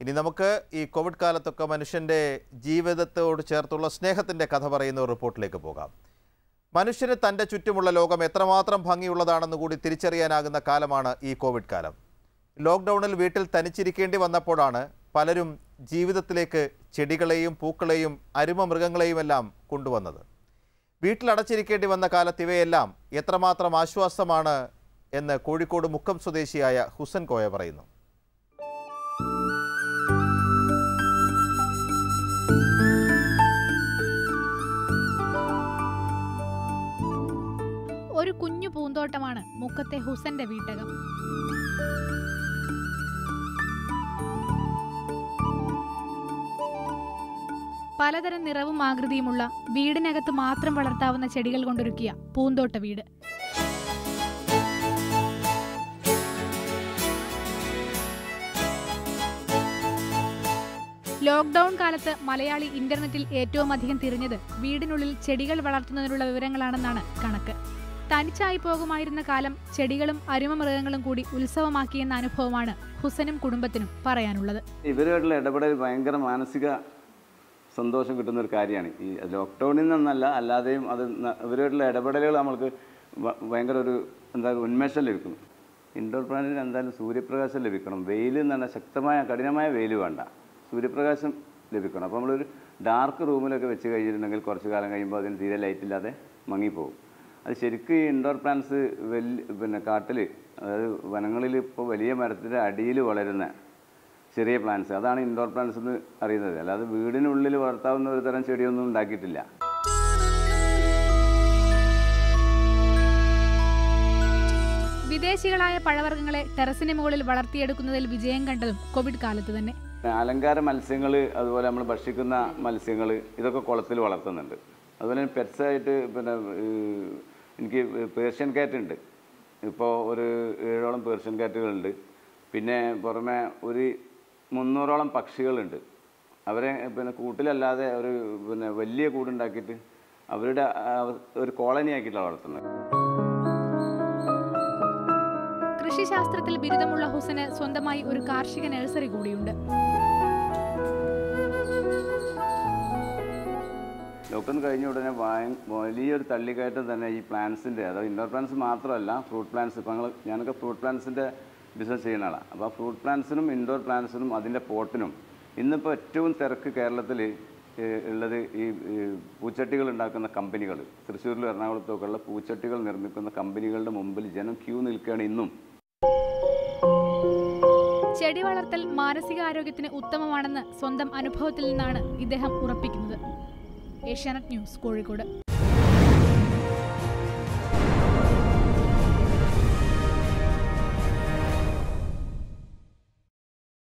ഇനി നമുക്ക് ഈ കോവിഡ് കാലത്തൊക്കെ മനുഷ്യൻ്റെ ജീവിതത്തോട് ചേർത്തുള്ള സ്നേഹത്തിൻ്റെ കഥ പറയുന്ന ഒരു റിപ്പോർട്ടിലേക്ക് പോകാം മനുഷ്യന് തൻ്റെ ചുറ്റുമുള്ള ലോകം എത്രമാത്രം ഭംഗിയുള്ളതാണെന്ന് കൂടി തിരിച്ചറിയാനാകുന്ന കാലമാണ് ഈ കോവിഡ് കാലം ലോക്ക്ഡൗണിൽ വീട്ടിൽ തനിച്ചിരിക്കേണ്ടി വന്നപ്പോഴാണ് പലരും ജീവിതത്തിലേക്ക് ചെടികളെയും പൂക്കളെയും അരുമ മൃഗങ്ങളെയുമെല്ലാം കൊണ്ടുവന്നത് വീട്ടിലടച്ചിരിക്കേണ്ടി വന്ന കാലത്ത് ഇവയെല്ലാം എത്രമാത്രം ആശ്വാസമാണ് എന്ന് കോഴിക്കോട് മുക്കം സ്വദേശിയായ ഹുസൻ കോയ പറയുന്നു ഒരു കുഞ്ഞു പൂന്തോട്ടമാണ് മുക്കത്തെ ഹുസന്റെ വീട്ടകം പലതരം നിറവും ആകൃതിയുമുള്ള വീടിനകത്ത് മാത്രം വളർത്താവുന്ന ചെടികൾ കൊണ്ടൊരുക്കിയ പൂന്തോട്ട വീട് ലോക്ക്ഡൌൺ കാലത്ത് മലയാളി ഇന്റർനെറ്റിൽ ഏറ്റവും അധികം തിരിഞ്ഞത് വീടിനുള്ളിൽ ചെടികൾ വളർത്തുന്നതിനുള്ള വിവരങ്ങളാണെന്നാണ് കണക്ക് തനിച്ചായി പോകുമായിരുന്ന കാലം ചെടികളും അരുമ മൃഗങ്ങളും കൂടി ഉത്സവമാക്കിയെന്ന അനുഭവമാണ് ഹുസനും കുടുംബത്തിനും പറയാനുള്ളത് ഇവരുമായിട്ടുള്ള ഇടപെടൽ ഭയങ്കര മാനസിക സന്തോഷം കിട്ടുന്ന ഒരു കാര്യമാണ് ഈ ലോക്ക്ഡൗണിൽ നിന്നല്ല അല്ലാതെയും അത് ന- ഇവരുമായിട്ടുള്ള ഇടപെടലുകൾ നമ്മൾക്ക് ഭ- ഭയങ്കര ഒരു എന്താ പറയുക ഉന്മേഷം ലഭിക്കും ഇൻഡോർ പ്ലാന്റിന് എന്തായാലും സൂര്യപ്രകാശം ലഭിക്കണം വെയിൽ എന്ന് പറഞ്ഞാൽ ശക്തമായ കഠിനമായ വെയിൽ വേണ്ട സൂര്യപ്രകാശം ലഭിക്കണം അപ്പോൾ നമ്മളൊരു ഡാർക്ക് റൂമിലൊക്കെ വെച്ച് കഴിഞ്ഞിട്ടുണ്ടെങ്കിൽ കുറച്ച് കാലം കഴിയുമ്പോൾ അതിന് തീരെ ലൈറ്റ് ഇല്ലാതെ മങ്ങിപ്പോകും അത് ശരിക്കും ഈ ഇൻഡോർ പ്ലാന്റ്സ് വലിയ പിന്നെ കാട്ടിൽ അതായത് വനങ്ങളിൽ ഇപ്പോൾ വലിയ മരത്തിൻ്റെ അടിയിൽ വളരുന്ന ചെറിയ പ്ലാന്റ്സ് അതാണ് ഇൻഡോർ പ്ലാന്റ്സ് എന്ന് അറിയുന്നത് അല്ലാതെ വീടിനുള്ളിൽ വളർത്താവുന്ന ഒരു തരം ചെടിയൊന്നും ഉണ്ടാക്കിയിട്ടില്ല വിദേശികളായ പഴവർഗ്ഗങ്ങളെ ടെറസിന് മുകളിൽ വളർത്തിയെടുക്കുന്നതിൽ വിജയം കണ്ടതും കോവിഡ് കാലത്ത് തന്നെ അലങ്കാര മത്സ്യങ്ങൾ അതുപോലെ നമ്മൾ ഭക്ഷിക്കുന്ന മത്സ്യങ്ങൾ ഇതൊക്കെ കുളത്തിൽ വളർത്തുന്നുണ്ട് അതുപോലെ തന്നെ പെറ്റ്സായിട്ട് പിന്നെ ഈ എനിക്ക് പേർഷ്യൻ കാറ്റ് ഉണ്ട് ഇപ്പോൾ ഒരു ഏഴോളം പേർഷ്യൻ കാറ്റുകളുണ്ട് പിന്നെ പുറമെ ഒരു മുന്നൂറോളം പക്ഷികളുണ്ട് അവരെ പിന്നെ കൂട്ടിലല്ലാതെ ഒരു പിന്നെ വലിയ കൂടുണ്ടാക്കിയിട്ട് അവരുടെ ആ, ഒരു കോളനി ആക്കിയിട്ടാണ് വളർത്തുന്നത് കൃഷിശാസ്ത്രത്തിൽ ബിരുദമുള്ള ഹുസന് സ്വന്തമായി ഒരു കാർഷിക നഴ്സറി കൂടിയുണ്ട് ലോക്ക്ഡൗൺ കഴിഞ്ഞ ഉടനെ ഭയ- വലിയൊരു തള്ളിക്കയറ്റം തന്നെ ഈ പ്ലാന്റ്സിൻ്റെ അതായത് ഇൻഡോർ പ്ലാന്റ്സ് മാത്രമല്ല ഫ്രൂട്ട് പ്ലാന്റ്സ് ഇപ്പോൾ ഞങ്ങൾ ഞാനൊക്കെ ഫ്രൂട്ട് പ്ലാന്റ്സിൻ്റെ ബിസിനസ് ചെയ്യുന്ന ആളാണ് അപ്പോൾ ആ ഫ്രൂട്ട് പ്ലാന്റ്സിനും ഇൻഡോർ പ്ലാന്റ്സിനും അതിൻ്റെ പോട്ടിനും ഇന്നിപ്പോൾ ഏറ്റവും തിരക്ക് കേരളത്തിൽ ഉള്ളത് ഈ ഈ പൂച്ചട്ടികൾ ഉണ്ടാക്കുന്ന കമ്പനികൾ തൃശ്ശൂരിലും എറണാകുളത്തും ഉള്ള പൂച്ചട്ടികൾ നിർമ്മിക്കുന്ന കമ്പനികളുടെ മുമ്പിൽ ജനം ക്യൂ നിൽക്കുകയാണ് ഇന്നും ചെടി വളർത്തൽ മാനസികാരോഗ്യത്തിന് ഉത്തമമാണെന്ന് സ്വന്തം അനുഭവത്തിൽ നിന്നാണ് ഇദ്ദേഹം ഉറപ്പിക്കുന്നത് ഏഷ്യാനെറ്റ് ന്യൂസ് കോഴിക്കോട്